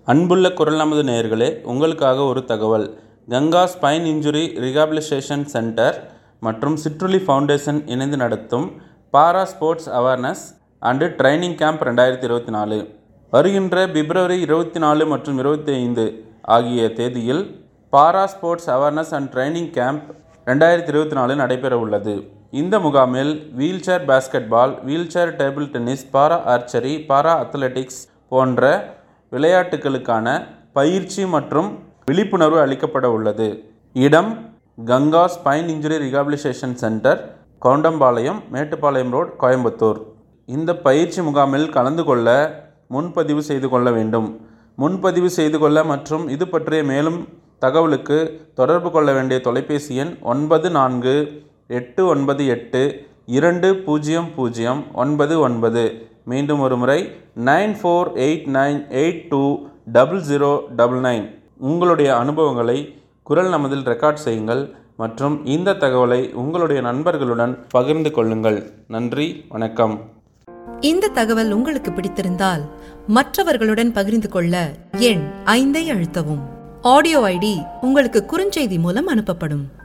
அன்புள்ள குரல் நமது நேயர்களே உங்களுக்காக ஒரு தகவல் Ganga spine injury rehabilitation centre மற்றும் சிற்றுளி ஃபவுண்டேஷன் இணைந்து நடத்தும் para sports awareness and training camp ரெண்டாயிரத்தி இருபத்தி நாலு வருகின்ற பிப்ரவரி இருபத்தி நாலு மற்றும் இருபத்தி ஐந்து ஆகிய தேதியில் para sports awareness and training camp ரெண்டாயிரத்தி இருபத்தி நாலு நடைபெற உள்ளது இந்த முகாமில் wheelchair basketball wheelchair table tennis para archery para athletics போன்ற விளையாட்டுகளுக்கான பயிற்சி மற்றும் விழிப்புணர்வு அளிக்கப்பட உள்ளது இடம் Ganga spine injury rehabilitation centre Goundampalayam Mettupalayam road Coimbatore இந்த பயிற்சி முகாமில் கலந்து கொள்ள முன்பதிவு செய்து கொள்ள வேண்டும் முன்பதிவு செய்து கொள்ள மற்றும் இது பற்றிய மேலும் தகவலுக்கு தொடர்பு கொள்ள வேண்டிய தொலைபேசி எண் ஒன்பது நான்கு எட்டு ஒன்பது எட்டு இரண்டு பூஜ்ஜியம் பூஜ்ஜியம் ஒன்பது ஒன்பது மீண்டும் ஒரு முறை nine four eight nine eight two double zero double nine உங்களுடைய அனுபவங்களை குரல் நமதில் ரெக்கார்ட் செய்யுங்கள் மற்றும் இந்த தகவலை உங்களுடைய நண்பர்களுடன் பகிர்ந்து கொள்ளுங்கள் நன்றி வணக்கம் இந்த தகவல் உங்களுக்கு பிடித்திருந்தால் மற்றவர்களுடன் பகிர்ந்து கொள்ள எண் ஐந்தை அழுத்தவும் ஆடியோ ஐடி உங்களுக்கு குறுஞ்செய்தி மூலம் அனுப்பப்படும்